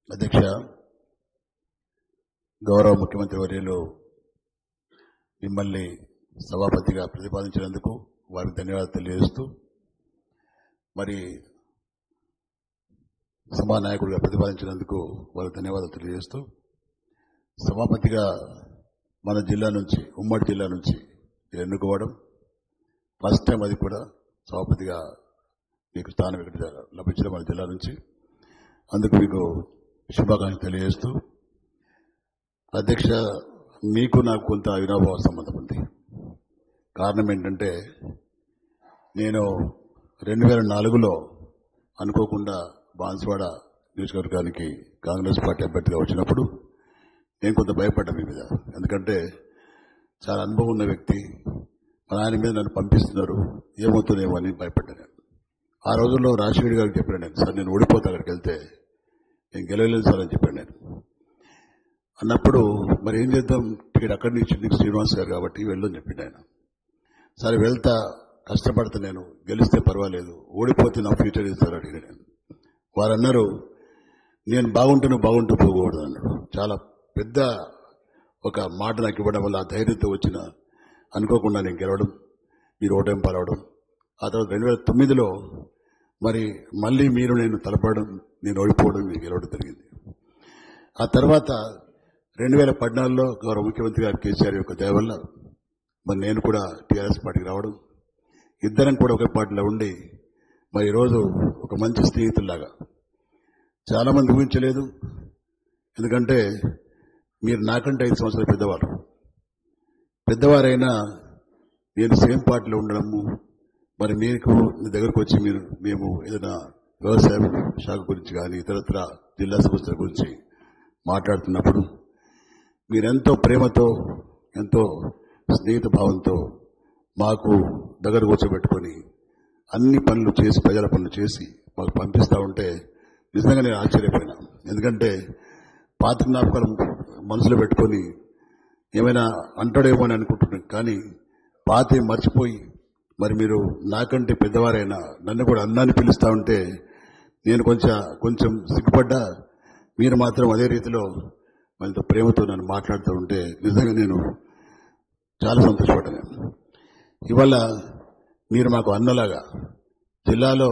అధ్యక్ష గౌరవ ముఖ్యమంత్రి వర్యులు మిమ్మల్ని సభాపతిగా ప్రతిపాదించినందుకు వారికి ధన్యవాదాలు తెలియజేస్తూ మరి సభా నాయకుడిగా ప్రతిపాదించినందుకు వారికి ధన్యవాదాలు తెలియజేస్తూ సభాపతిగా మన జిల్లా నుంచి ఉమ్మడి జిల్లా నుంచి మీరు ఎన్నుకోవడం ఫస్ట్ టైం అది కూడా సభాపతిగా మీకు స్థానం ఇక్కడ లభించడం మన జిల్లా నుంచి అందుకు మీకు శుభాకాంక్షలు తెలియజేస్తూ అధ్యక్ష మీకు నాకు కొంత అవినాభావ సంబంధం ఉంది కారణం ఏంటంటే నేను రెండు వేల నాలుగులో అనుకోకుండా బాన్స్వాడ నియోజకవర్గానికి కాంగ్రెస్ పార్టీ అభ్యర్థిగా వచ్చినప్పుడు నేను కొంత భయపడ్డా మీ మీద ఎందుకంటే చాలా అనుభవం ఉన్న వ్యక్తి మా ఆయన మీద నన్ను పంపిస్తున్నారు ఏమవుతుందేమో అని భయపడ్డా నేను ఆ రోజుల్లో రాజశేఖర్ గారికి చెప్పాను నేను సార్ నేను ఓడిపోతా అక్కడికి వెళ్తే నేను గెలవలేదు సార్ అని చెప్పాను నేను అన్నప్పుడు మరి ఏం చేద్దాం టికెట్ అక్కడి నుంచి నీకు శ్రీనివాస్ గారు కాబట్టి వెళ్ళని చెప్పిండు ఆయన సరే వెళ్తా కష్టపడతా నేను గెలిస్తే పర్వాలేదు ఓడిపోతే నా ఫ్యూచర్ ఇస్తారు అడిగి నేను వారు అన్నారు నేను బాగుంటే నువ్వు బాగుంటూ పోకూడదు అన్నాడు చాలా పెద్ద ఒక మాట నాకు ఇవ్వడం వల్ల ఆ ధైర్యంతో వచ్చిన అనుకోకుండా నేను గెలవడం మీరు ఓటమి పాలవడం ఆ తర్వాత రెండు వేల తొమ్మిదిలో మరి మళ్ళీ మీరు నేను తలపడడం నేను ఓడిపోవడం మీరు గెలవడం జరిగింది ఆ తర్వాత రెండు వేల పద్నాలుగులో గౌరవ ముఖ్యమంత్రి గారు కేసీఆర్ యొక్క దయ వల్ల మరి నేను కూడా టీఆర్ఎస్ పార్టీకి రావడం ఇద్దరం కూడా ఒకే పార్టీలో ఉండి మరి ఈరోజు ఒక మంచి స్నేహితుల్లాగా చాలా మంది ఊహించలేదు ఎందుకంటే మీరు నాకంటే ఐదు సంవత్సరాలు పెద్దవారు పెద్దవారైనా నేను సేమ్ పార్టీలో ఉండడము మరి మీకు మీ దగ్గరకు వచ్చి మీరు మేము ఏదైనా వ్యవసాయ శాఖ గురించి కానీ ఇతరత్ర జిల్లా సమస్యల గురించి మాట్లాడుతున్నప్పుడు మీరెంతో ప్రేమతో ఎంతో స్నేహిత భావంతో మాకు దగ్గర కూర్చోబెట్టుకొని అన్ని పనులు చేసి ప్రజల పనులు చేసి మాకు పంపిస్తా ఉంటే నిజంగా నేను ఆశ్చర్యపోయినా ఎందుకంటే పాత జ్ఞాపకాలు మనసులో పెట్టుకొని ఏమైనా అంటాడేమో అని అనుకుంటున్నాను కానీ పాత మర్చిపోయి మరి మీరు నాకంటే పెద్దవారైనా నన్ను కూడా అన్నాన్ని పిలుస్తా ఉంటే నేను కొంచెం కొంచెం సిగ్గుపడ్డా మీరు మాత్రం అదే రీతిలో మనతో ప్రేమతో నన్ను మాట్లాడుతూ ఉంటే నిజంగా నేను చాలా సంతోషపడ్డాను ఇవాళ మీరు మాకు అన్నలాగా జిల్లాలో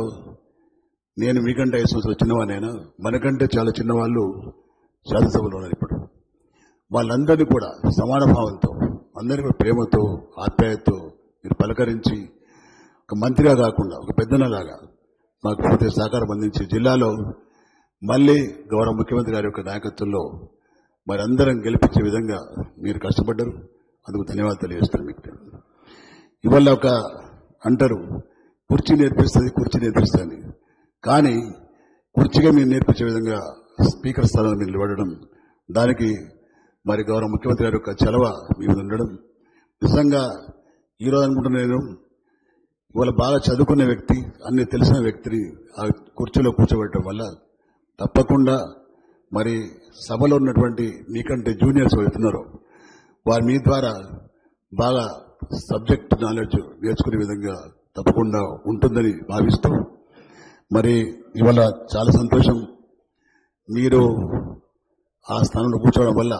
నేను మీకంటే ఐదు సంవత్సరాలు చిన్నవానైనా మనకంటే చాలా చిన్నవాళ్ళు శాసనసభలో ఉన్నారు ఇప్పుడు వాళ్ళందరినీ కూడా సమాన భావంతో అందరికీ కూడా ప్రేమతో ఆప్యాయతతో మీరు పలకరించి ఒక మంత్రిగా కాకుండా ఒక పెద్దనలాగా మాకు పూర్తి సహకారం అందించి జిల్లాలో మళ్ళీ గౌరవ ముఖ్యమంత్రి గారి యొక్క నాయకత్వంలో మరి అందరం గెలిపించే విధంగా మీరు కష్టపడ్డారు అందుకు ధన్యవాదాలు తెలియజేస్తాను మీకు నేను. ఇవాళ ఒక అంటారు కుర్చీ నేర్పిస్తుంది కుర్చీ నేర్పిస్తుంది కానీ కుర్చీగా మీరు నేర్పించే విధంగా స్పీకర్ స్థానంలో మీరు నిలబడడం దానికి మరి గౌరవ ముఖ్యమంత్రి గారి యొక్క చలవ మీ మీద ఉండడం నిజంగా ఈరోజు అనుకుంటున్నా నేను ఇవాళ బాగా చదువుకున్న వ్యక్తి అన్ని తెలిసిన వ్యక్తిని ఆ కుర్చీలో కూర్చోబెట్టడం వల్ల తప్పకుండా మరి సభలో ఉన్నటువంటి మీకంటే జూనియర్స్ వెళ్తున్నారో వారి మీ ద్వారా బాగా సబ్జెక్ట్ నాలెడ్జ్ నేర్చుకునే విధంగా తప్పకుండా ఉంటుందని భావిస్తూ మరి ఇవాళ చాలా సంతోషం మీరు ఆ స్థానంలో కూర్చోవడం వల్ల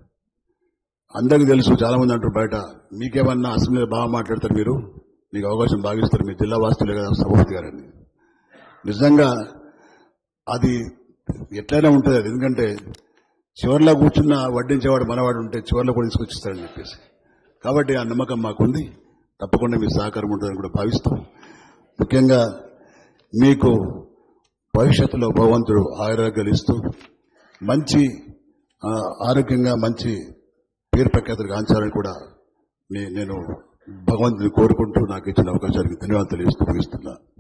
అందరికీ తెలుసు చాలా మంది అంటారు బయట మీకేమన్నా అసెంబ్లీలో బాగా మాట్లాడతారు మీరు మీకు అవకాశం భావిస్తారు మీ జిల్లా వాస్తులే కదా సభాపతి గారని నిజంగా అది ఎట్లయినా ఉంటుంది అది ఎందుకంటే చివరిలో కూర్చున్న వడ్డించేవాడు మనవాడు ఉంటే చివరిలో కూడా తీసుకొచ్చిస్తారని చెప్పేసి కాబట్టి ఆ నమ్మకం మాకుంది తప్పకుండా మీ సహకారం ఉంటుందని కూడా భావిస్తాం ముఖ్యంగా మీకు భవిష్యత్తులో భగవంతుడు ఆరోగ్యాలు ఇస్తూ మంచి ఆ, ఆరోగ్యంగా మంచి పేరు ప్రఖ్యాతులు గాంచాలని కూడా నే- నేను భగవంతుని కోరుకుంటూ నాకు ఇచ్చిన అవకాశానికి ధన్యవాదాలు తెలియజేస్తూ ముగిస్తున్నా